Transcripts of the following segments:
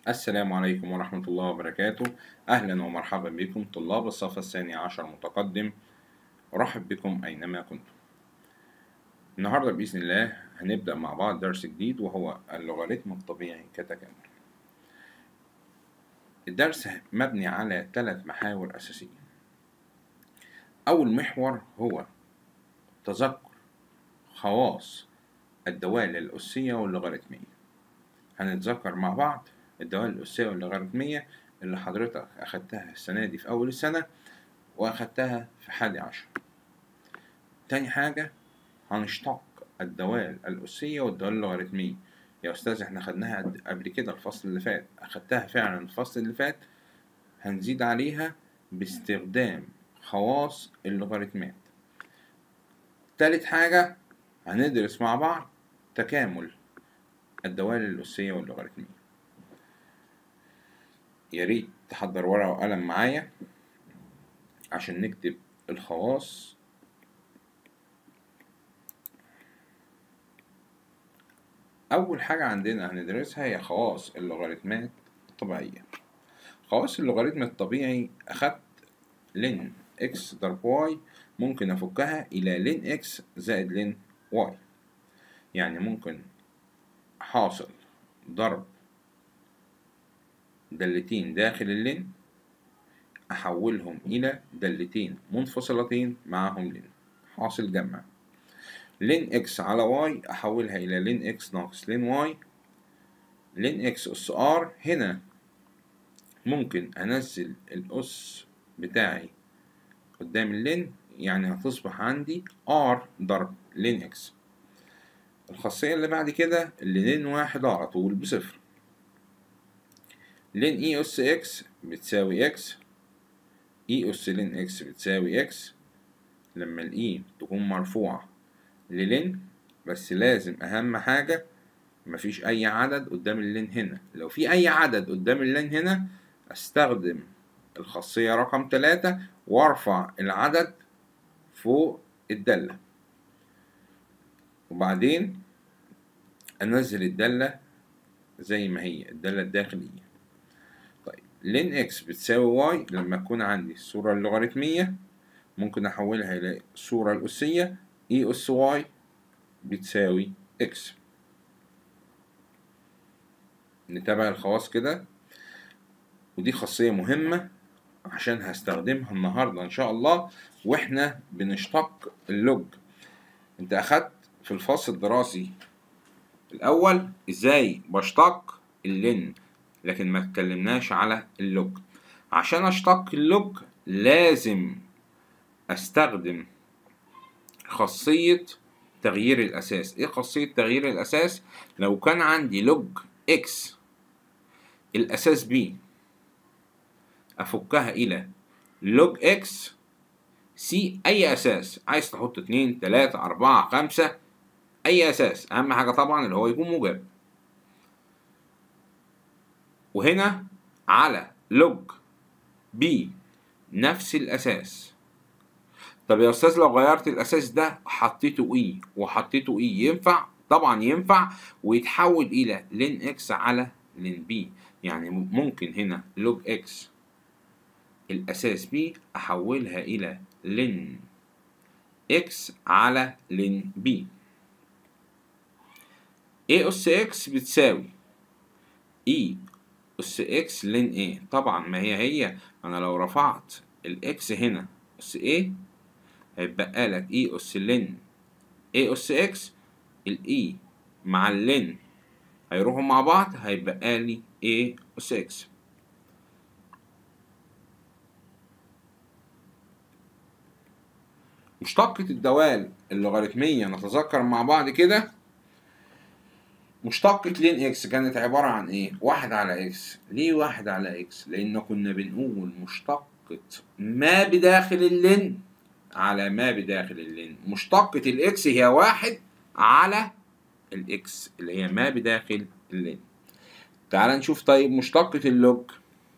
السلام عليكم ورحمة الله وبركاته أهلا ومرحبا بكم طلاب الصف الثاني عشر متقدم أرحب بكم أينما كنتم النهاردة بإذن الله هنبدأ مع بعض درس جديد وهو اللوغاريتم الطبيعي كتكامل الدرس مبني على ثلاث محاور أساسية أول محور هو تذكر خواص الدوال الأسية واللوغاريتمية هنتذكر مع بعض الدوال الأسية واللوغاريتمية اللي حضرتك أخدتها السنة دي في أول السنة وأخدتها في حادي عشر تاني حاجة هنشتق الدوال الأسية والدوال اللوغاريتمية يا أستاذ احنا خدناها قبل كده الفصل اللي فات أخدتها فعلا الفصل اللي فات هنزيد عليها باستخدام خواص اللوغاريتمات تالت حاجة هندرس مع بعض تكامل الدوال الأسية واللوغاريتمية يا ريت تحضر ورقة وقلم معايا عشان نكتب الخواص أول حاجة عندنا هندرسها هي خواص اللوغاريتمات الطبيعية خواص اللوغاريتم الطبيعي أخدت لن إكس ضرب واي ممكن أفكها إلى لن إكس زائد لن واي يعني ممكن حاصل ضرب دالتين داخل اللن أحولهم إلى دالتين منفصلتين معهم لن حاصل جمع لن إكس على واي أحولها إلى لن إكس ناقص لن واي لن إكس أس آر هنا ممكن أنزل الأس بتاعي قدام اللن يعني هتصبح عندي R ضرب لن إكس الخاصية اللي بعد كده اللي لن واحد على طول بصفر لن اي اس اكس بتساوي اكس اي اس لن اكس بتساوي اكس لما الاي تكون مرفوعة للن بس لازم اهم حاجة مفيش اي عدد قدام اللن هنا لو في اي عدد قدام اللن هنا استخدم الخاصية رقم تلاتة وارفع العدد فوق الدالة وبعدين انزل الدالة زي ما هي الدالة الداخلية طيب لن اكس بتساوي واي لما تكون عندي الصورة اللوغاريتمية ممكن احولها الى الصورة الأسية اي اس واي بتساوي اكس نتابع الخواص كده ودي خاصية مهمة عشان هستخدمها النهاردة إن شاء الله وإحنا بنشتق اللوج أنت أخدت في الفصل الدراسي الأول إزاي بشتق اللن لكن ما اتكلمناش على اللوج عشان أشتق اللوج لازم أستخدم خاصية تغيير الأساس إيه خاصية تغيير الأساس لو كان عندي لوج إكس الأساس بي أفكها إلى لوج إكس سي أي أساس عايز تحط اتنين تلاتة أربعة خمسة أي أساس أهم حاجة طبعا اللي هو يكون موجب وهنا على لوج بي نفس الأساس طب يا أستاذ لو غيرت الأساس ده حطيته إي وحطيته إي ينفع؟ طبعا ينفع ويتحول إلى لين إكس على لين بي يعني ممكن هنا لوج إكس الأساس بي أحولها إلى لين إكس على لين بي A أس إكس بتساوي E أس إكس لين A طبعا ما هي هي أنا لو رفعت الإكس هنا أس A هيتبقى لك E أس لين A أس إكس الإي مع اللين هيروحوا مع بعض هيبقى لي A أس إكس مشتقة الدوال اللوغاريتمية نتذكر مع بعض كده مشتقة لين اكس كانت عبارة عن ايه؟ واحد على اكس، ليه واحد على اكس؟ لأن كنا بنقول مشتقة ما بداخل اللين على ما بداخل اللين، مشتقة الاكس هي واحد على الاكس اللي هي ما بداخل اللين. تعال نشوف طيب مشتقة اللوج.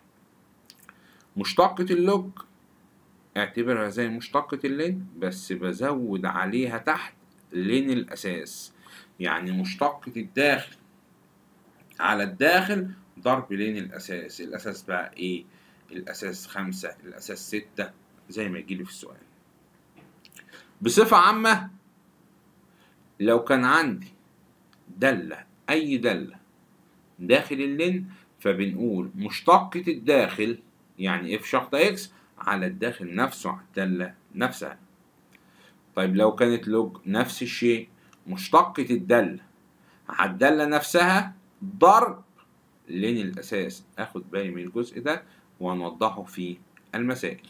مشتقة اللوج اعتبرها زي مشتقة اللين بس بزود عليها تحت لين الأساس. يعني مشتقة الداخل على الداخل ضرب لين الأساس الأساس بقى إيه الأساس خمسة الأساس ستة زي ما يجيلي في السؤال بصفة عامة لو كان عندي دالة أي دالة داخل اللين فبنقول مشتقة الداخل يعني اف شرطة اكس على الداخل نفسه على الدالة نفسها طيب لو كانت لوج نفس الشيء مشتقة الدالة على الدالة نفسها ضرب لين الأساس أخد بالي من الجزء ده وهنوضحه في المسائل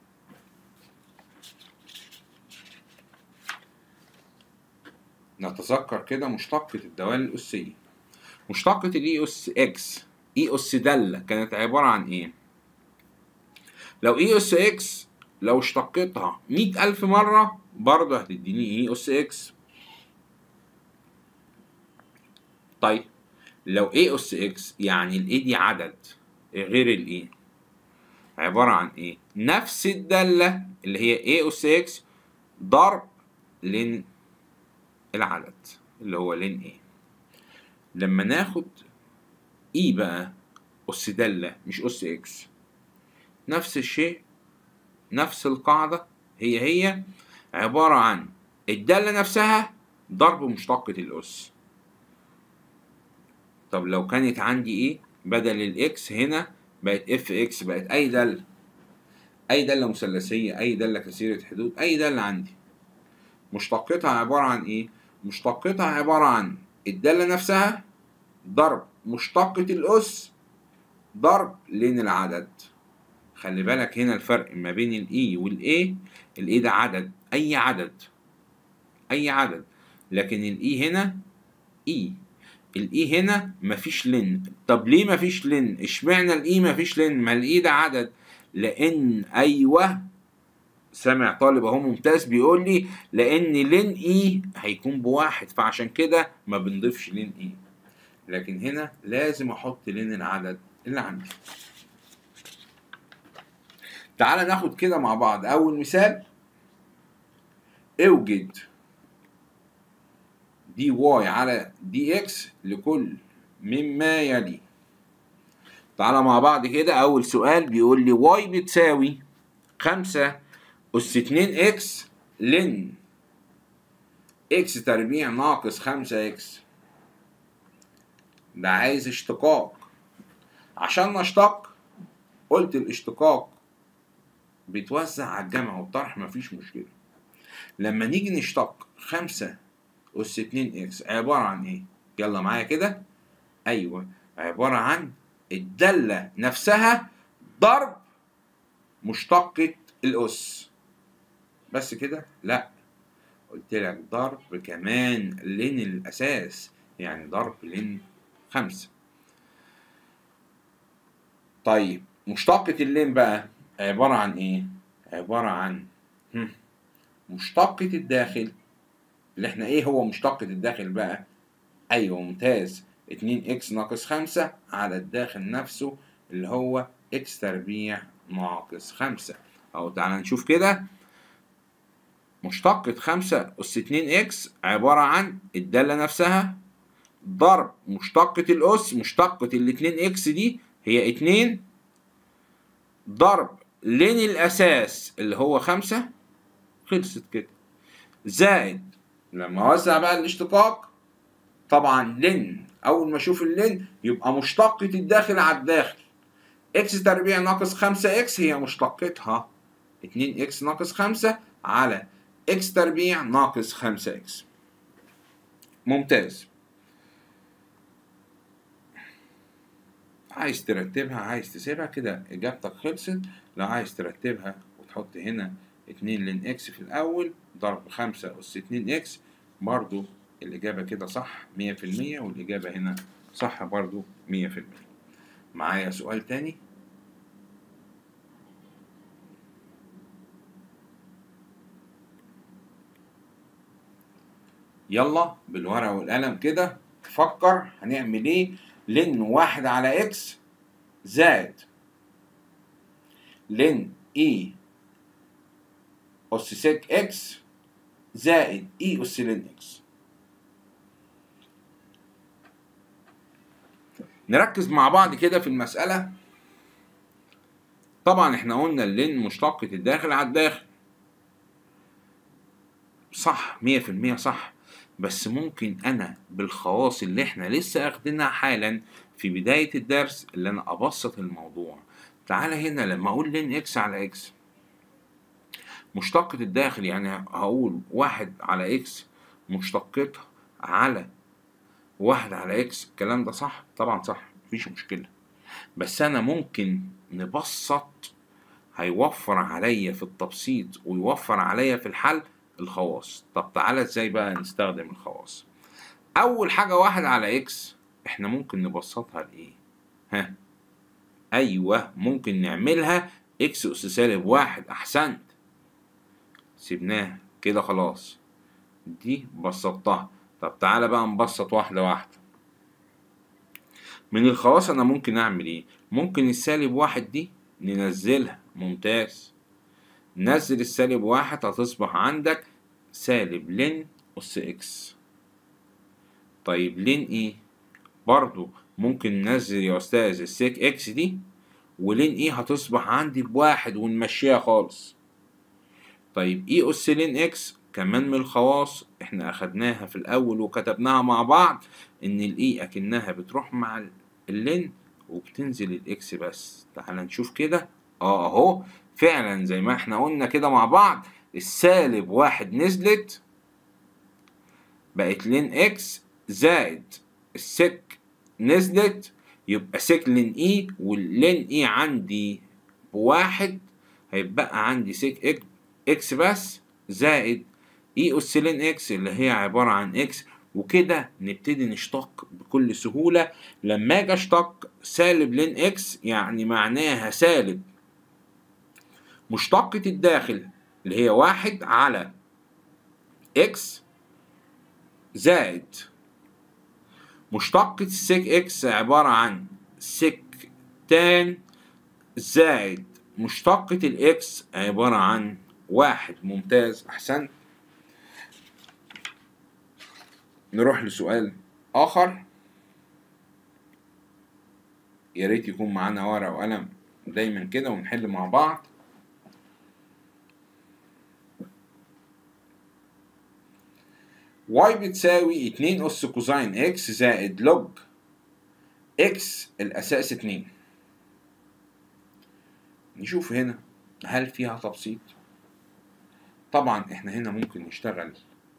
نتذكر كده مشتقة الدوال الأسية مشتقة الإي أس إكس إي أس دالة كانت عبارة عن إيه؟ لو إي أس إكس لو اشتقتها مية ألف مرة برضه هتديني إي أس إكس طيب لو إي أس إكس يعني الإي دي عدد غير الإي عبارة عن إيه؟ نفس الدالة اللي هي إي أس إكس ضرب لين العدد اللي هو لين إيه لما ناخد إي بقى أس دالة مش أس إكس نفس الشيء نفس القاعدة هي هي عبارة عن الدالة نفسها ضرب مشتقة الأس طب لو كانت عندي إيه بدل الإكس هنا بقت إف إكس بقت أي دالة أي دالة مثلثية أي دالة كثيرة حدود أي دالة عندي مشتقتها عبارة عن إيه؟ مشتقتها عبارة عن الدالة نفسها ضرب مشتقة الأس ضرب لين العدد خلي بالك هنا الفرق ما بين الاي والاي الاي ده عدد اي عدد اي عدد لكن الاي هنا اي الاي هنا مفيش لن طب ليه مفيش لن اشمعنى الاي مفيش لن ما الاي ده عدد لان ايوه سامع طالب اهو ممتاز بيقول لي لان لن اي هيكون بواحد فعشان كده ما بنضيفش لن اي لكن هنا لازم احط لن العدد اللي عندي تعال ناخد كده مع بعض اول مثال اوجد دي واي على دي اكس لكل مما يلي تعالى مع بعض كده اول سؤال بيقول لي واي بتساوي خمسة اس اتنين اكس لن اكس تربيع ناقص خمسة اكس ده عايز اشتقاق عشان نشتق قلت الاشتقاق بيتوزع على الجمع والطرح مفيش مشكلة لما نيجي نشتق خمسة أس اتنين إكس عبارة عن إيه؟ يلا معايا كده أيوه عبارة عن الدالة نفسها ضرب مشتقة الأس بس كده؟ لأ قلت لك ضرب كمان لين الأساس يعني ضرب لين خمسة طيب مشتقة اللين بقى عبارة عن إيه؟ عبارة عن هم، مشتقة الداخل اللي إحنا إيه هو مشتقة الداخل بقى؟ أيوه ممتاز اتنين إكس ناقص خمسة على الداخل نفسه اللي هو إكس تربيع ناقص خمسة أهو تعالى نشوف كده مشتقة خمسة أس اتنين إكس عبارة عن الدالة نفسها ضرب مشتقة الأس مشتقة الاتنين إكس دي هي اتنين ضرب لين الأساس اللي هو خمسة خلصت كده زائد لما أوزع بقى الاشتقاق طبعا لن أول ما أشوف اللن يبقى مشتقة الداخل على الداخل إكس تربيع ناقص خمسة إكس هي مشتقتها اتنين إكس ناقص خمسة على إكس تربيع ناقص خمسة إكس ممتاز عايز ترتبها عايز تسيبها كده اجابتك خلصت لو عايز ترتبها وتحط هنا اتنين لين اكس في الاول ضرب خمسة اس اتنين اكس برضو الاجابة كده صح مية في المية والاجابة هنا صح برضو مية في المية معايا سؤال تاني يلا بالورقة والقلم كده فكر هنعمل ايه لن واحد على اكس زائد لن اي اس سك اكس زائد اي اس لن اكس نركز مع بعض كده في المسألة طبعا احنا قلنا اللين مشتقة الداخل على الداخل صح مية في المية صح بس ممكن انا بالخواص اللي احنا لسه اخدينها حالا في بداية الدرس اللي انا ابسط الموضوع تعالى هنا لما اقول لين اكس على اكس مشتقة الداخل يعني هقول واحد على اكس مشتقتها على واحد على اكس الكلام ده صح طبعا صح مفيش مشكلة بس انا ممكن نبسط هيوفر عليا في التبسيط ويوفر عليا في الحل الخواص طب تعالى ازاي بقى نستخدم الخواص اول حاجة واحد على اكس احنا ممكن نبسطها لايه ها ايوه ممكن نعملها اكس اس سالب واحد احسنت سيبناها كده خلاص دي بسطتها طب تعالى بقى نبسط واحدة واحدة من الخواص انا ممكن اعمل ايه ممكن السالب واحد دي ننزلها ممتاز نزل السالب واحد هتصبح عندك سالب لن أس إكس طيب لن إيه؟ برضو ممكن ننزل يا أستاذ السيك إكس دي ولين إيه هتصبح عندي بواحد ونمشيها خالص طيب إيه أس لين إكس كمان من الخواص إحنا أخدناها في الأول وكتبناها مع بعض إن الإي أكنها بتروح مع اللين وبتنزل الإكس بس تعال نشوف كده اه اهو فعلا زي ما احنا قلنا كده مع بعض السالب واحد نزلت بقت لين اكس زائد السك نزلت يبقى سك لين اي واللين اي عندي بواحد هيبقى عندي سك اكس بس زائد اي اس لين اكس اللي هي عبارة عن اكس وكده نبتدي نشتق بكل سهولة لما اجي اشتق سالب لين اكس يعني معناها سالب مشتقة الداخل اللي هي واحد على اكس زائد مشتقة السيك اكس عبارة عن سيك تان زائد مشتقة الاكس عبارة عن واحد ممتاز احسنت نروح لسؤال اخر يا ريت يكون معانا ورقة وقلم دايما كده ونحل مع بعض واي بتساوي اتنين أس كوزين إكس زائد لوج إكس الأساس اتنين نشوف هنا هل فيها تبسيط طبعا احنا هنا ممكن نشتغل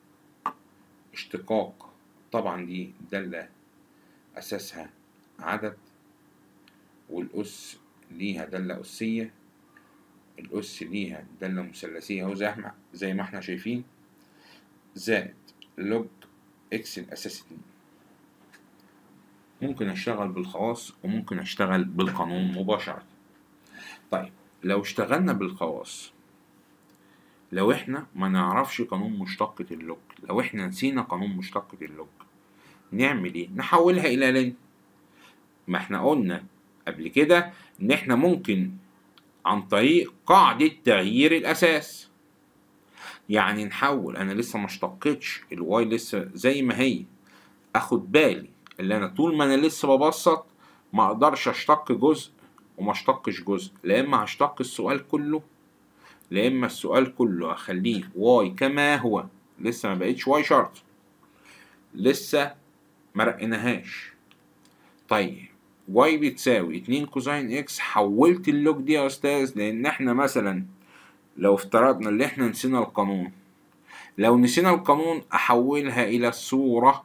اشتقاق طبعا دي دالة أساسها عدد والأس ليها دالة أسية الأس ليها دالة مثلثية أهو زي ما زي ما احنا شايفين زائد لوج اكس الاساس اتنين ممكن اشتغل بالخواص وممكن اشتغل بالقانون مباشرة طيب لو اشتغلنا بالخواص لو احنا ما نعرفش قانون مشتقة اللوج لو احنا نسينا قانون مشتقة اللوج نعمل ايه نحولها الى لين ما احنا قلنا قبل كده ان احنا ممكن عن طريق قاعدة تغيير الاساس يعني نحول انا لسه ما اشتقتش الواي لسه زي ما هي اخد بالي اللي انا طول ما انا لسه ببسط ما اقدرش اشتق جزء وما اشتقش جزء لا اما هشتق السؤال كله لا اما السؤال كله اخليه واي كما هو لسه ما بقتش واي شرط لسه ما رقناهاش طيب واي بتساوي اتنين كوزين اكس حولت اللوج دي يا استاذ لان احنا مثلا لو افترضنا اللي احنا نسينا القانون لو نسينا القانون احولها الى الصورة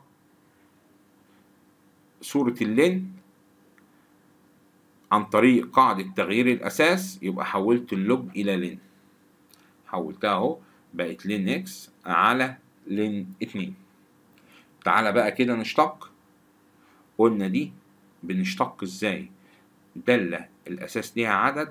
صورة اللين عن طريق قاعدة تغيير الأساس يبقى حولت اللوج إلى لين حولتها أهو بقت لين إكس على لين اتنين تعالى بقى كده نشتق قلنا دي بنشتق ازاي دالة الأساس ليها عدد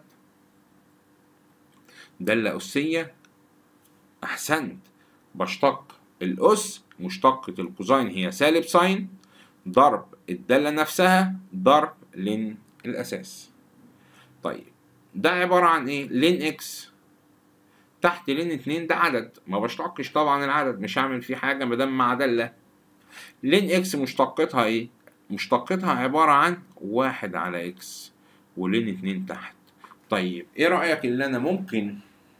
دالة أسية أحسنت بشتق الأس مشتقة الكوزين هي سالب ساين ضرب الدالة نفسها ضرب لين الأساس طيب ده عبارة عن إيه؟ لين إكس تحت لين اتنين ده عدد ما بشتقش طبعا العدد مش هعمل فيه حاجة مادام مع دالة لين إكس مشتقتها إيه؟ مشتقتها عبارة عن واحد على اكس ولين اتنين تحت طيب ايه رأيك اللي انا ممكن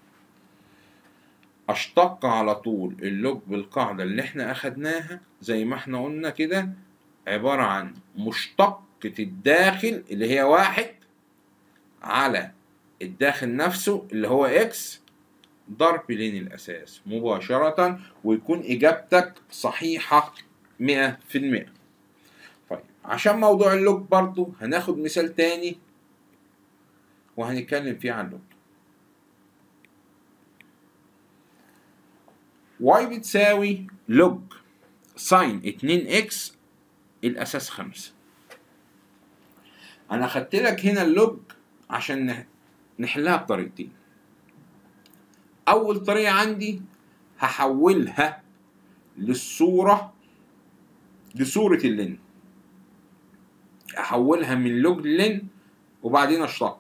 اشتق على طول اللوج بالقاعدة اللي احنا اخدناها زي ما احنا قلنا كده عبارة عن مشتقة الداخل اللي هي واحد على الداخل نفسه اللي هو اكس ضرب لين الاساس مباشرة ويكون اجابتك صحيحة مئة في المئة طيب عشان موضوع اللوج برضو هناخد مثال تاني وهنتكلم فيه عن اللوج y بتساوي لوج ساين 2 اكس الاساس خمسة انا خدت لك هنا اللوج عشان نحلها بطريقتين اول طريقة عندي هحولها للصورة لصورة اللين احولها من لوج لين وبعدين اشتق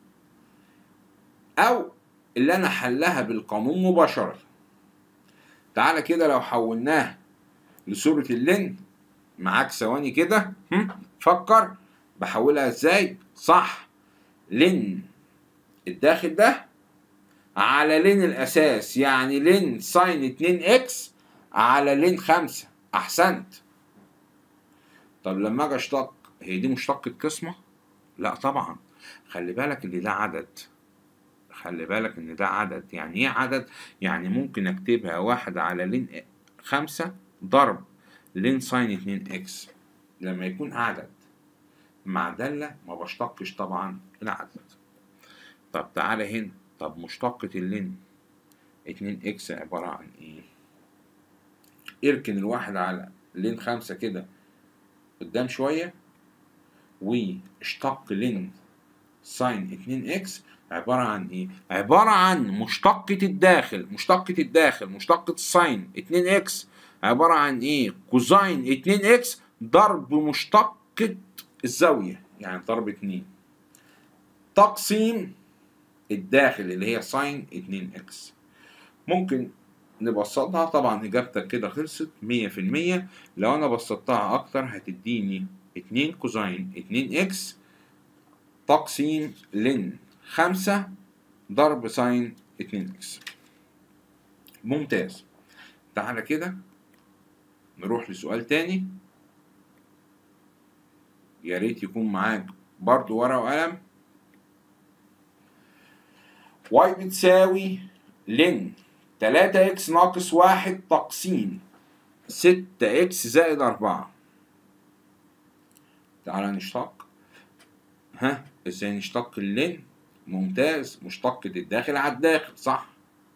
او اللي انا حلها بالقانون مباشرة تعالى كده لو حولناها لصورة اللين معاك ثواني كده فكر بحولها ازاي صح لين الداخل ده على لين الاساس يعني لين ساين 2 اكس على لين 5 احسنت طب لما اجي اشتق هي دي مشتقة قسمة لا طبعا خلي بالك ان ده عدد خلي بالك ان ده عدد يعني ايه عدد يعني ممكن اكتبها واحد على لين خمسة ضرب لين ساين اتنين اكس لما يكون عدد مع دالة ما بشتقش طبعا العدد طب تعالى هنا طب مشتقة اللين اتنين اكس عبارة عن ايه اركن الواحد على لين خمسة كده قدام شوية واشتق لين ساين اتنين اكس عبارة عن ايه؟ عبارة عن مشتقة الداخل مشتقة الداخل مشتقة الساين 2 اكس عبارة عن ايه؟ كوزاين 2 اكس ضرب مشتقة الزاوية يعني ضرب 2 تقسيم الداخل اللي هي ساين 2 اكس ممكن نبسطها طبعا اجابتك كده خلصت 100% لو انا بسطتها اكتر هتديني 2 كوزاين 2 اكس تقسيم لن خمسة ضرب ساين اتنين اكس ممتاز تعالى كده نروح لسؤال تاني يا ريت يكون معاك برضو ورقة وقلم واي بتساوي لن تلاتة اكس ناقص واحد تقسيم ستة اكس زائد أربعة تعالى نشتق ها ازاي نشتق اللن ممتاز مشتقة الداخل على الداخل صح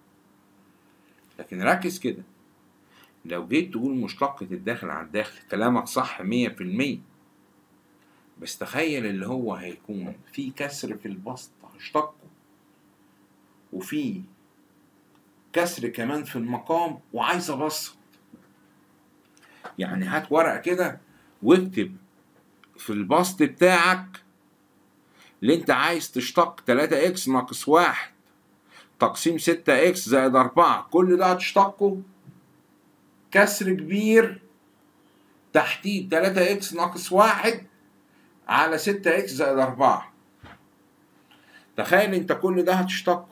لكن ركز كده لو جيت تقول مشتقة الداخل على الداخل كلامك صح مية في المية بس تخيل اللي هو هيكون في كسر في البسط هشتقه وفي كسر كمان في المقام وعايز ابسط يعني هات ورقة كده واكتب في البسط بتاعك اللي انت عايز تشتق 3 اكس ناقص واحد تقسيم 6 اكس زائد 4 كل ده هتشتقه كسر كبير تحتيه 3 اكس ناقص واحد على 6 اكس زائد 4 تخيل انت كل ده هتشتقه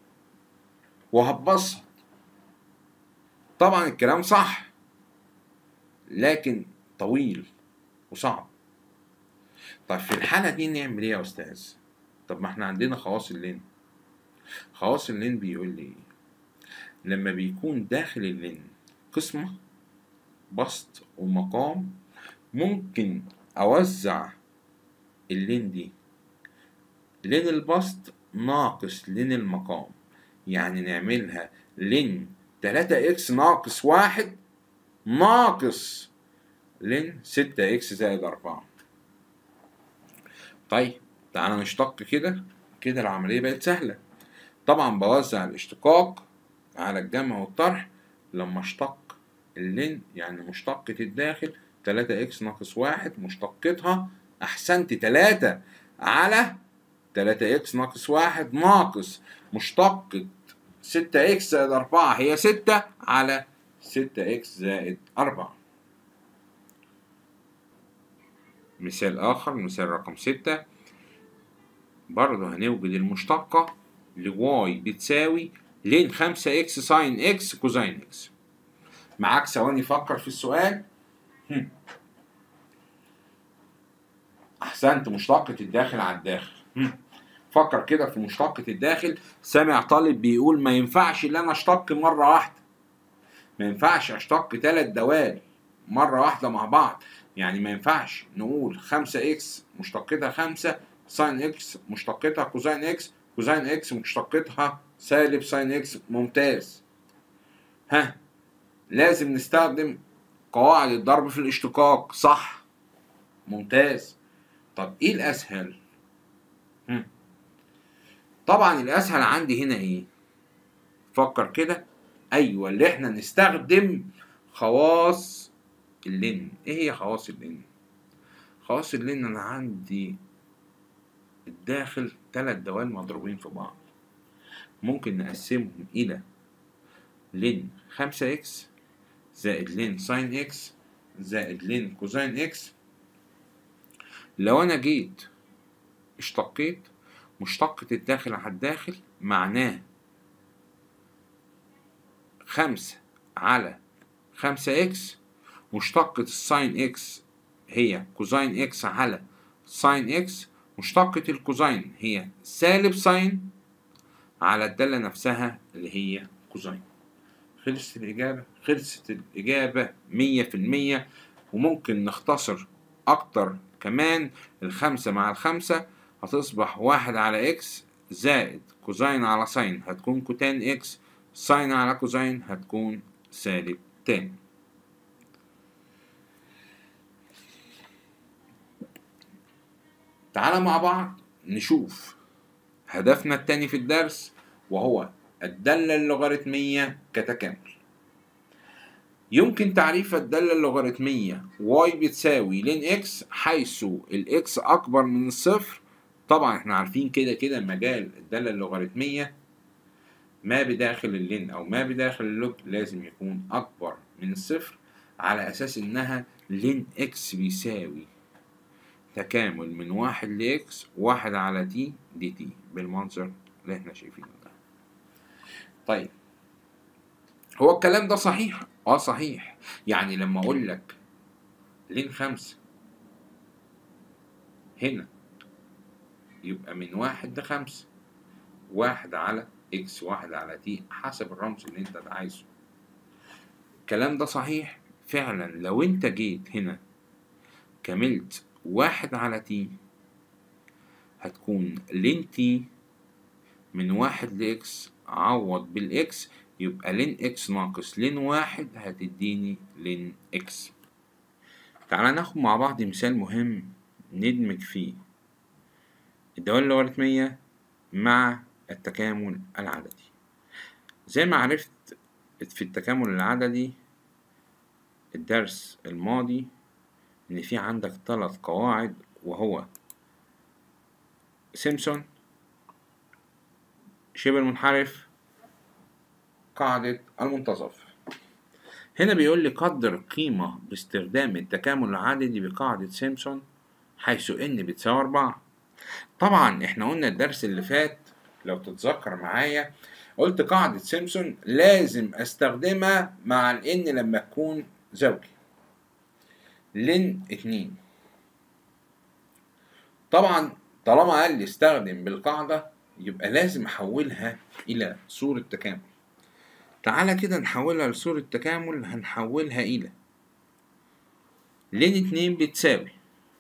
وهتبسط طبعا الكلام صح لكن طويل وصعب طيب في الحالة دي نعمل ايه يا استاذ؟ طب ما احنا عندنا خواص اللين خواص اللين بيقول لي ايه؟ لما بيكون داخل اللين قسمة بسط ومقام ممكن اوزع اللين دي لين البسط ناقص لين المقام يعني نعملها لين 3 اكس ناقص واحد ناقص لين 6 اكس زائد 4 طيب تعالى نشتق كده كده العملية بقت سهلة طبعا بوزع الاشتقاق على الجمع والطرح لما اشتق اللين يعني مشتقة الداخل 3 اكس ناقص واحد مشتقتها احسنت 3 على 3 اكس ناقص واحد ناقص مشتقة 6 اكس زائد 4 هي 6 على 6 اكس زائد 4 مثال آخر مثال رقم ستة برضه هنوجد المشتقة لواي بتساوي لين خمسة إكس ساين إكس كوزين إكس معاك ثواني فكر في السؤال هم. أحسنت مشتقة الداخل على الداخل هم. فكر كده في مشتقة الداخل سامع طالب بيقول ما ينفعش ان انا اشتق مرة واحدة ما ينفعش اشتق ثلاث دوال مرة واحدة مع بعض يعني ما ينفعش نقول خمسة اكس مشتقتها خمسة ساين اكس مشتقتها كوزين اكس كوزين اكس مشتقتها سالب ساين اكس ممتاز ها لازم نستخدم قواعد الضرب في الاشتقاق صح ممتاز طب ايه الاسهل هم. طبعا الاسهل عندي هنا ايه فكر كده ايوه اللي احنا نستخدم خواص اللين ايه هي خواص اللين خواص اللين انا عندي الداخل ثلاث دوال مضروبين في بعض ممكن نقسمهم الى لين خمسة اكس زائد لين ساين اكس زائد لين كوزين اكس لو انا جيت اشتقيت مشتقة الداخل على الداخل معناه خمسة على خمسة اكس مشتقة الساين اكس هي كوزين اكس على ساين اكس مشتقة الكوزين هي سالب ساين على الدالة نفسها اللي هي كوزين خلصت الإجابة خلصت الإجابة مية في المية وممكن نختصر أكتر كمان الخمسة مع الخمسة هتصبح واحد على إكس زائد كوزين على ساين هتكون كوتان إكس ساين على كوزين هتكون سالب تان تعالى مع بعض نشوف هدفنا التاني في الدرس وهو الدالة اللوغاريتمية كتكامل يمكن تعريف الدالة اللوغاريتمية y بتساوي لين x حيث الاكس أكبر من الصفر طبعا احنا عارفين كده كده مجال الدالة اللوغاريتمية ما بداخل اللين أو ما بداخل اللوج لازم يكون أكبر من الصفر على أساس إنها لين x بيساوي تكامل من واحد لإكس واحد على تي دي تي بالمنظر اللي احنا شايفينه ده طيب هو الكلام ده صحيح اه صحيح يعني لما اقول لك لين خمسة هنا يبقى من واحد لخمسة واحد على اكس واحد على تي حسب الرمز اللي انت عايزه الكلام ده صحيح فعلا لو انت جيت هنا كملت واحد على تي هتكون لين تي من واحد لإكس عوض بالإكس يبقى لين إكس ناقص لين واحد هتديني لين إكس تعالى ناخد مع بعض مثال مهم ندمج فيه الدوال اللوغاريتمية مع التكامل العددي زي ما عرفت في التكامل العددي الدرس الماضي إن في عندك ثلاث قواعد وهو سيمسون شبه المنحرف قاعدة المنتصف هنا بيقول لي قدر قيمة باستخدام التكامل العددي بقاعدة سيمسون حيث n بتساوي أربعة طبعا احنا قلنا الدرس اللي فات لو تتذكر معايا قلت قاعدة سيمسون لازم استخدمها مع ال n لما تكون زوجي لن اتنين طبعا طالما قال لي استخدم بالقاعدة يبقى لازم احولها الى صورة تكامل تعالى كده نحولها لصورة تكامل هنحولها الى لين اتنين بتساوي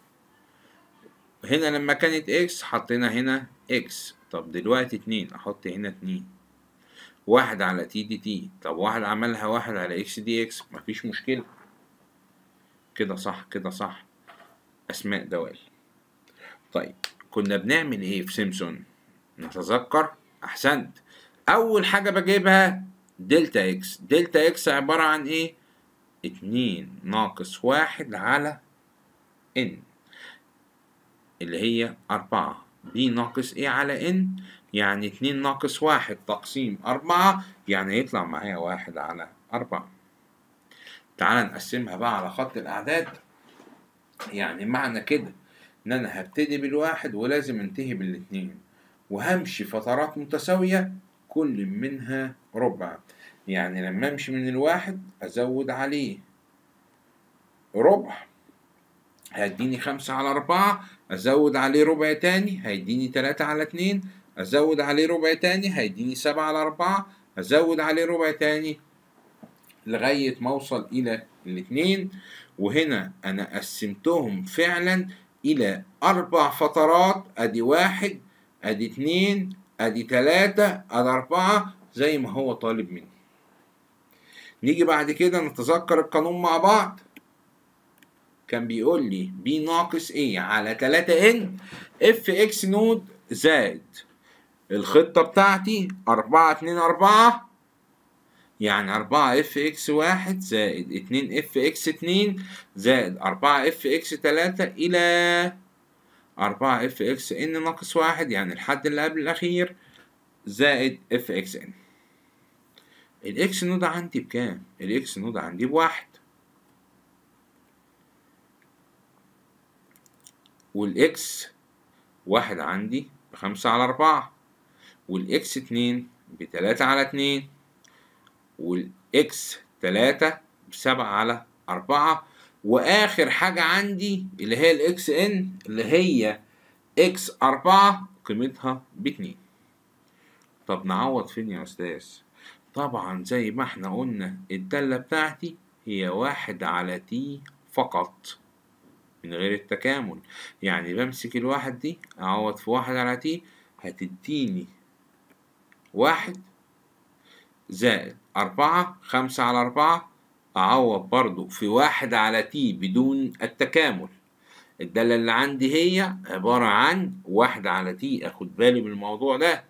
هنا لما كانت اكس حطينا هنا اكس طب دلوقتي اتنين احط هنا اتنين واحد على تي دي تي طب واحد عملها واحد على اكس دي اكس مفيش مشكلة كده صح كده صح أسماء دوال طيب كنا بنعمل إيه في سيمسون نتذكر أحسنت أول حاجة بجيبها دلتا إكس دلتا إكس عبارة عن إيه اتنين ناقص واحد على إن اللي هي أربعة دي ناقص إيه على إن يعني اتنين ناقص واحد تقسيم أربعة يعني يطلع معايا واحد على أربعة تعال نقسمها بقى على خط الأعداد يعني معنى كده ان انا هبتدي بالواحد ولازم انتهي بالاتنين وهمشي فترات متساوية كل منها ربع يعني لما امشي من الواحد ازود عليه ربع هيديني خمسة على أربعة أزود عليه ربع تاني هيديني تلاتة على اتنين أزود عليه ربع تاني هيديني سبعة على أربعة أزود عليه ربع تاني لغاية ما أوصل إلى الاتنين وهنا أنا قسمتهم فعلا إلى أربع فترات أدي واحد أدي اتنين أدي تلاتة أدي أربعة زي ما هو طالب مني نيجي بعد كده نتذكر القانون مع بعض كان بيقول لي بي ناقص ايه على 3 ان اف اكس نود زائد الخطة بتاعتي 4 2 4 يعني 4 اف اكس واحد زائد 2 اف اكس 2 زائد 4 اف اكس 3 الى 4 اف اكس ان ناقص واحد يعني الحد اللي قبل الاخير زائد اف اكس ان الاكس نود عندي بكام؟ الاكس نود عندي بواحد والاكس واحد عندي بخمسة على أربعة والاكس اتنين بتلاتة على اتنين والاكس تلاتة بسبعة على أربعة وآخر حاجة عندي اللي هي الاكس ان اللي هي اكس أربعة قيمتها باتنين طب نعوض فين يا أستاذ؟ طبعا زي ما احنا قلنا الدالة بتاعتي هي واحد على تي فقط من غير التكامل يعني بمسك الواحد دي أعوض في واحد على تي هتديني واحد زائد أربعة خمسة على أربعة أعوض برضو في واحد على تي بدون التكامل الدالة اللي عندي هي عبارة عن واحد على تي أخد بالي من الموضوع ده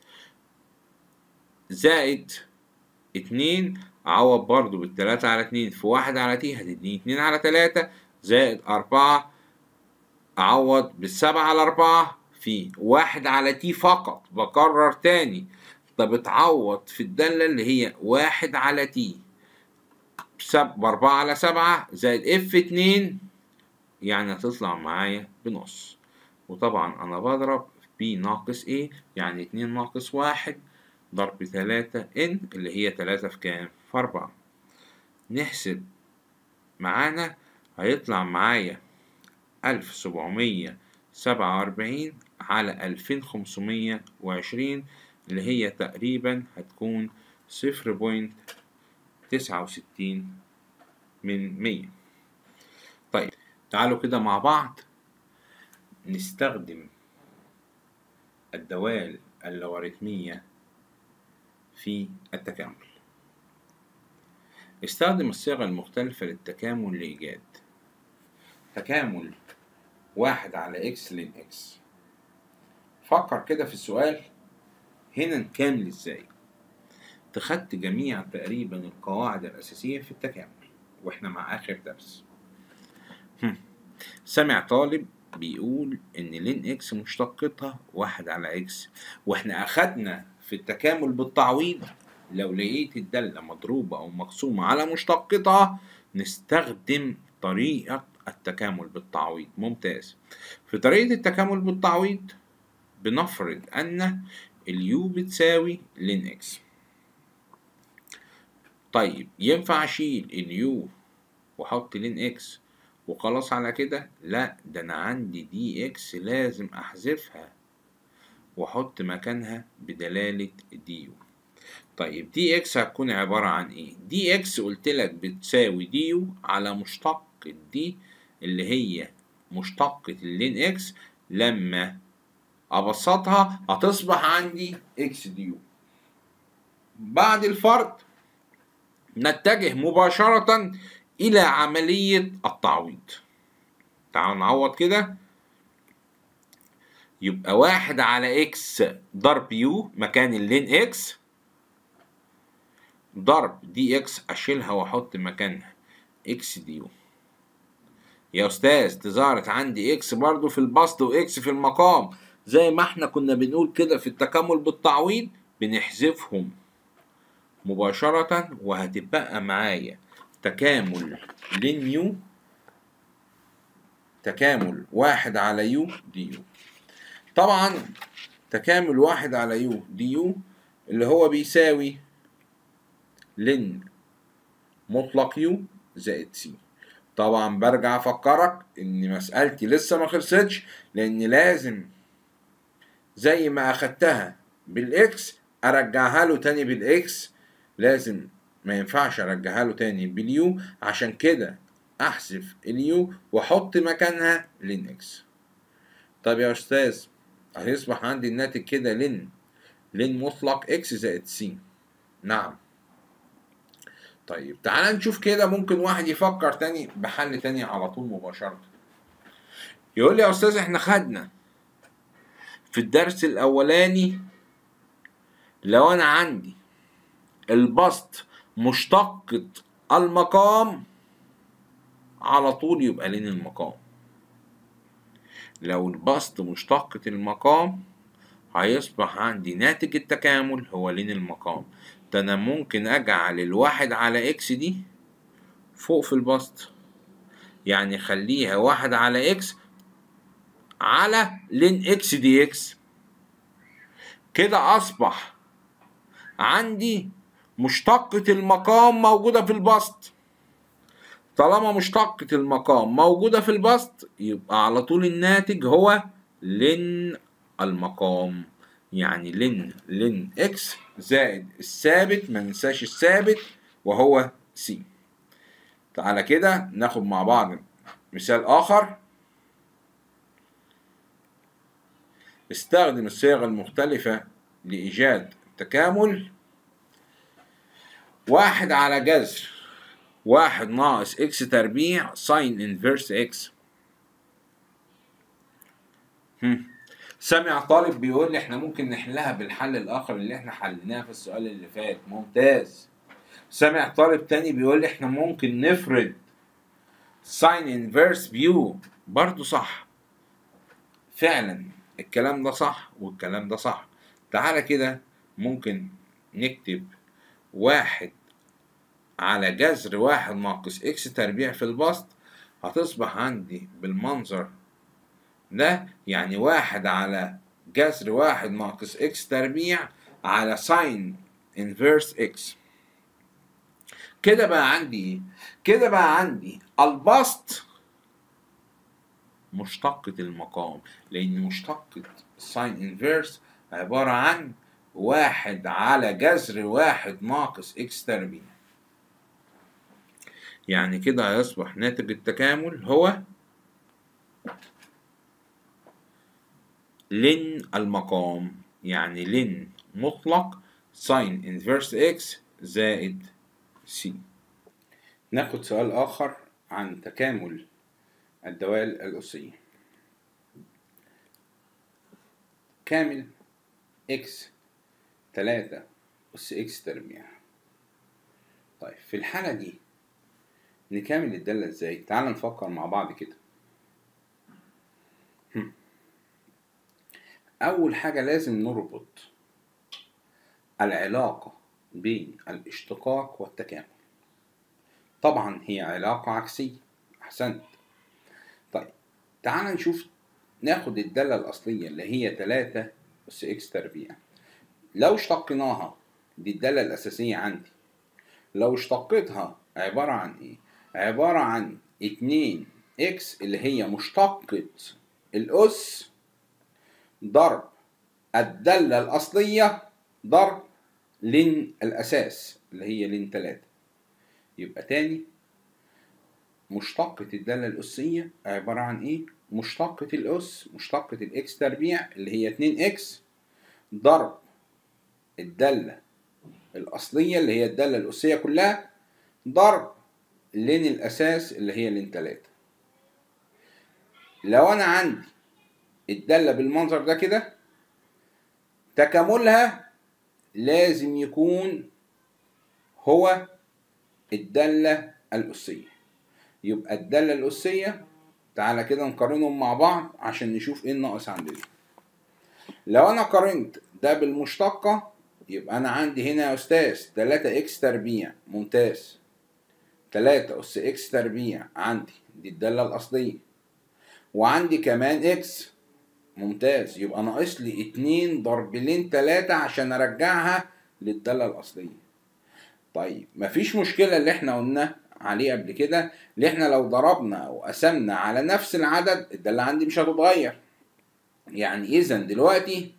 زائد اتنين أعوض برضو بالتلاتة على اتنين في واحد على تي هتديني اتنين على تلاتة زائد أربعة أعوض بالسبعة على أربعة في واحد على تي فقط بكرر تاني طب اتعوض في الدالة اللي هي واحد على تي بأربعة على سبعة زائد اف اتنين يعني هتطلع معايا بنص وطبعا أنا بضرب بي ناقص ايه يعني اتنين ناقص واحد ضرب تلاتة ان اللي هي تلاتة في كام؟ في أربعة نحسب معانا هيطلع معايا ألف سبعمية سبعة وأربعين على ألفين خمسمية وعشرين اللي هي تقريبا هتكون صفر بوينت تسعة وستين من مية طيب تعالوا كده مع بعض نستخدم الدوال اللوغاريتمية في التكامل استخدم الصيغة المختلفة للتكامل لإيجاد تكامل واحد على إكس لين إكس فكر كده في السؤال هنا نكامل إزاي تخدت جميع تقريبا القواعد الأساسية في التكامل وإحنا مع آخر درس سمع طالب بيقول إن لين إكس مشتقتها واحد على إكس وإحنا أخدنا في التكامل بالتعويض لو لقيت الدالة مضروبة أو مقسومة على مشتقتها نستخدم طريقة التكامل بالتعويض ممتاز في طريقة التكامل بالتعويض بنفرض أن اليو بتساوي لين إكس طيب ينفع أشيل اليو وأحط لين إكس وخلاص على كده لا ده أنا عندي دي إكس لازم أحذفها وأحط مكانها بدلالة دي يو طيب دي اكس هتكون عبارة عن ايه؟ دي اكس قلت لك بتساوي دي يو على مشتق دي اللي هي مشتقة اللين اكس لما ابسطها هتصبح عندي اكس دي يو بعد الفرض نتجه مباشرة إلى عملية التعويض تعالوا نعوض كده يبقى واحد على اكس ضرب يو مكان اللين اكس ضرب دي اكس اشيلها واحط مكانها اكس دي يو يا استاذ دي ظهرت عندي اكس برضو في البسط واكس في المقام زي ما احنا كنا بنقول كده في التكامل بالتعويض بنحذفهم مباشرة وهتبقى معايا تكامل لين يو تكامل واحد على يو دي يو طبعا تكامل واحد على يو دي يو اللي هو بيساوي لن مطلق يو زائد سي طبعا برجع افكرك ان مسألتي لسه ما خلصتش لان لازم زي ما اخدتها بالاكس ارجعها له تاني بالاكس لازم ما ينفعش ارجعها له تاني باليو عشان كده احذف اليو واحط مكانها لين اكس طب يا استاذ هيصبح عندي الناتج كده لن لن مطلق اكس زائد سي نعم طيب تعال نشوف كده ممكن واحد يفكر تاني بحل تاني على طول مباشرة يقول لي يا استاذ احنا خدنا في الدرس الاولاني لو انا عندي البسط مشتقة المقام على طول يبقى لين المقام لو البسط مشتقة المقام هيصبح عندي ناتج التكامل هو لين المقام ده انا ممكن اجعل الواحد على اكس دي فوق في البسط يعني خليها واحد على اكس على لين اكس دي اكس كده اصبح عندي مشتقة المقام موجودة في البسط طالما مشتقة المقام موجودة في البسط يبقى على طول الناتج هو لن المقام يعني لن لن اكس زائد الثابت ما ننساش الثابت وهو سي تعالى كده ناخد مع بعض مثال آخر استخدم الصيغ المختلفة لإيجاد تكامل واحد على جذر واحد ناقص اكس تربيع ساين انفيرس اكس سامع طالب بيقول لي احنا ممكن نحلها بالحل الاخر اللي احنا حليناه في السؤال اللي فات ممتاز سامع طالب تاني بيقول لي احنا ممكن نفرض ساين انفيرس بيو برضو صح فعلا الكلام ده صح والكلام ده صح تعالى كده ممكن نكتب واحد على جذر واحد ناقص اكس تربيع في البسط هتصبح عندي بالمنظر ده يعني واحد على جذر واحد ناقص اكس تربيع على ساين انفيرس اكس كده بقى عندي ايه؟ كده بقى عندي البسط مشتقة المقام لأن مشتقة ساين انفيرس عبارة عن واحد على جذر واحد ناقص اكس تربيع يعني كده هيصبح ناتج التكامل هو لن المقام يعني لن مطلق ساين انفيرس اكس زائد سي ناخد سؤال آخر عن تكامل الدوال الأسية كامل اكس تلاتة أس اكس تربيع طيب في الحالة دي نكامل الدالة ازاي؟ تعال نفكر مع بعض كده أول حاجة لازم نربط العلاقة بين الاشتقاق والتكامل طبعا هي علاقة عكسية أحسنت طيب تعال نشوف ناخد الدالة الأصلية اللي هي تلاتة أس إكس تربيع لو اشتقناها دي الدالة الأساسية عندي لو اشتقتها عبارة عن إيه؟ عبارة عن اتنين إكس اللي هي مشتقة الأس ضرب الدالة الأصلية ضرب لين الأساس اللي هي لين تلاتة يبقى تاني مشتقة الدالة الأسية عبارة عن إيه؟ مشتقة الأس مشتقة الإكس تربيع اللي هي اتنين إكس ضرب الدالة الأصلية اللي هي الدالة الأسية كلها ضرب لين الأساس اللي هي لين تلاتة لو أنا عندي الدالة بالمنظر ده كده تكاملها لازم يكون هو الدالة الأسية يبقى الدالة الأسية تعالى كده نقارنهم مع بعض عشان نشوف ايه الناقص عندنا لو انا قارنت ده بالمشتقة يبقى انا عندي هنا يا استاذ 3 اكس تربيع ممتاز 3 اس اكس تربيع عندي دي الدالة الأصلية وعندي كمان اكس ممتاز يبقى ناقص لي اتنين ضرب لين تلاتة عشان ارجعها للدالة الاصلية طيب مفيش مشكلة اللي احنا قلنا عليه قبل كده اللي احنا لو ضربنا وقسمنا على نفس العدد الدالة عندي مش هتتغير يعني اذا دلوقتي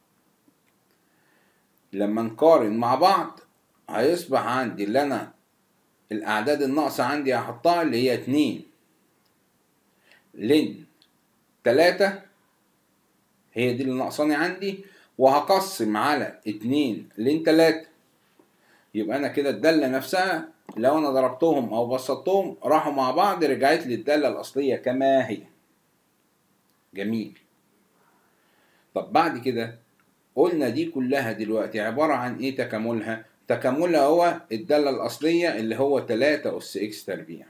لما نقارن مع بعض هيصبح عندي اللي انا الاعداد الناقصة عندي هحطها اللي هي اتنين لن تلاتة هي دي اللي ناقصاني عندي وهقسم على اتنين لن تلاتة يبقى انا كده الدالة نفسها لو انا ضربتهم او بسطتهم راحوا مع بعض رجعت لي الدالة الاصلية كما هي جميل طب بعد كده قلنا دي كلها دلوقتي عبارة عن ايه تكاملها تكاملها هو الدالة الأصلية اللي هو تلاتة أس إكس تربيع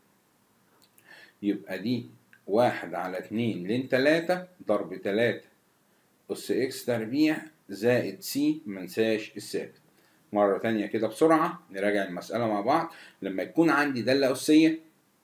يبقى دي واحد على اتنين لين تلاتة ضرب تلاتة أس إكس تربيع زائد سي منساش الثابت مرة تانية كده بسرعة نراجع المسألة مع بعض لما يكون عندي دالة أسية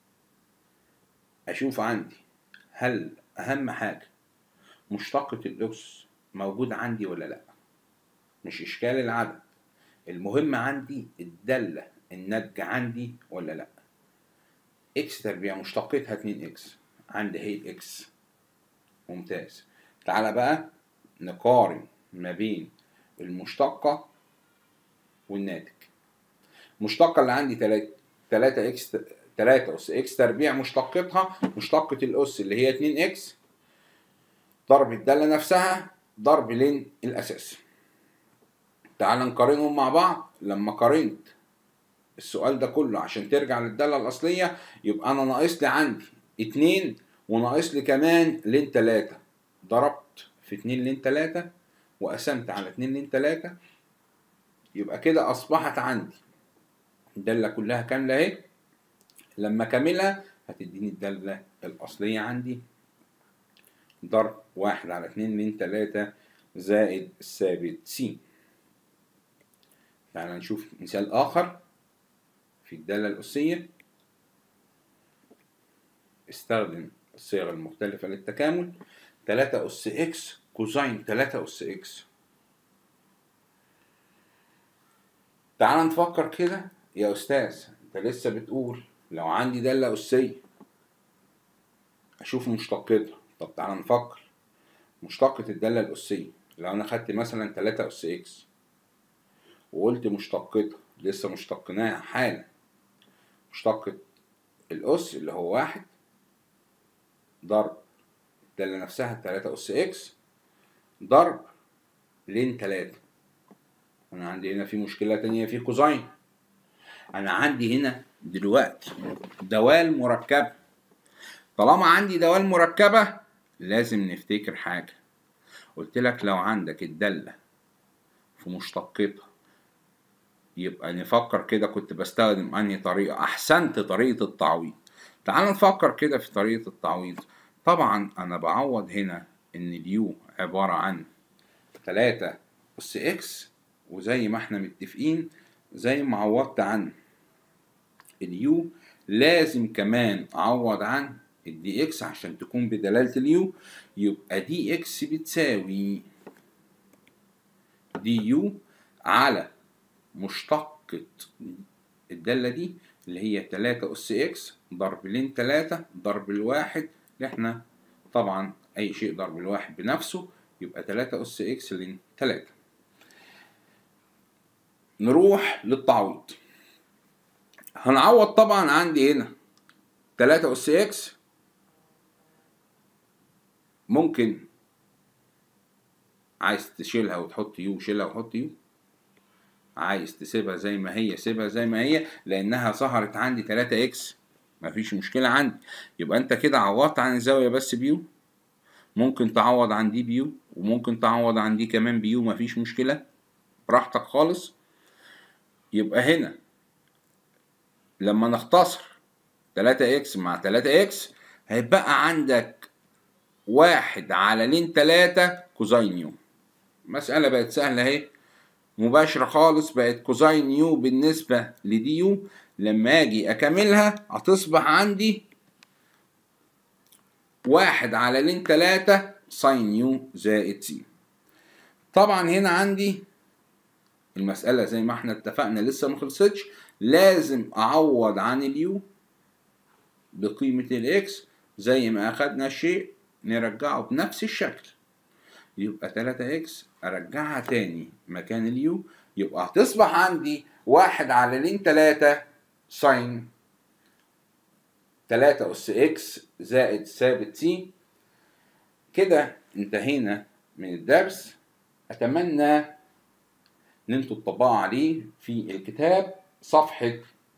أشوف عندي هل أهم حاجة مشتقة الأس موجود عندي ولا لأ مش إشكال العدد المهم عندي الدالة الناتجة عندي ولا لأ إكس تربيع مشتقتها 2 إكس عندي هي الإكس ممتاز تعالى بقى نقارن ما بين المشتقة والناتج المشتقة اللي عندي 3 3 إكس 3 أس إكس تربيع مشتقتها مشتقة الأس اللي هي 2 إكس ضرب الدالة نفسها ضرب لين الأساس تعال نقارنهم مع بعض لما قارنت السؤال ده كله عشان ترجع للدالة الأصلية يبقى أنا ناقص لي عندي اتنين وناقص لي كمان لين تلاتة ضربت في اتنين لين تلاتة وقسمت على اتنين لين تلاتة يبقى كده أصبحت عندي الدالة كلها كاملة أهي لما كاملها هتديني الدالة الأصلية عندي ضرب واحد على اتنين لين تلاتة زائد الثابت س تعال نشوف مثال آخر في الدالة الأسية استخدم الصيغ المختلفة للتكامل تلاتة أس إكس كوزين تلاتة أس إكس تعال نفكر كده يا أستاذ أنت لسه بتقول لو عندي دالة أسية أشوف مشتقتها طب تعال نفكر مشتقة الدالة الأسية لو أنا خدت مثلا تلاتة أس إكس وقلت مشتقتها لسه مشتقناها حالا مشتقة الأس اللي هو واحد ضرب الدالة نفسها تلاتة أس إكس ضرب لين تلاتة أنا عندي هنا في مشكلة تانية في كوزين أنا عندي هنا دلوقتي دوال مركبة طالما عندي دوال مركبة لازم نفتكر حاجة قلت لك لو عندك الدالة في مشتقتها يبقى نفكر كده كنت بستخدم انهي طريقة احسنت طريقة التعويض تعال نفكر كده في طريقة التعويض طبعا انا بعوض هنا ان اليو عبارة عن تلاتة اس اكس وزي ما احنا متفقين زي ما عوضت عن اليو لازم كمان اعوض عن الدي اكس عشان تكون بدلالة اليو يبقى دي اكس بتساوي دي يو على مشتقة الدالة دي اللي هي تلاتة أس إكس ضرب لين تلاتة ضرب الواحد اللي احنا طبعا أي شيء ضرب الواحد بنفسه يبقى تلاتة أس إكس لين تلاتة نروح للتعويض هنعوض طبعا عندي هنا تلاتة أس إكس ممكن عايز تشيلها وتحط يو شيلها وحط يو عايز تسيبها زي ما هي سيبها زي ما هي لانها ظهرت عندي 3 اكس مفيش مشكله عندي يبقى انت كده عوضت عن الزاويه بس بيو ممكن تعوض عن دي بيو وممكن تعوض عن دي كمان بيو مفيش مشكله براحتك خالص يبقى هنا لما نختصر 3 اكس مع 3 اكس هيبقى عندك واحد على لين 3 كوزين يو مسألة بقت سهلة اهي مباشرة خالص بقت كوزين يو بالنسبة لدي يو لما اجي اكملها هتصبح عندي واحد على لين تلاتة ساين يو زائد س طبعا هنا عندي المسألة زي ما احنا اتفقنا لسه ما خلصتش لازم أعوض عن اليو بقيمة الإكس زي ما أخدنا شيء نرجعه بنفس الشكل يبقى 3 إكس أرجعها تاني مكان اليو يبقى هتصبح عندي واحد على لين تلاتة ساين تلاتة أس إكس زائد ثابت س كده انتهينا من الدرس أتمنى إن انتوا تطبقوا عليه في الكتاب صفحة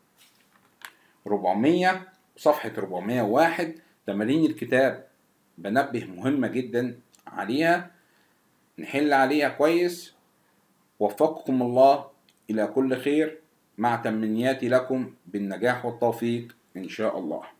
400 صفحة 401 تمارين الكتاب بنبه مهمة جدا عليها نحل عليها كويس وفقكم الله إلى كل خير مع تمنياتي لكم بالنجاح والتوفيق إن شاء الله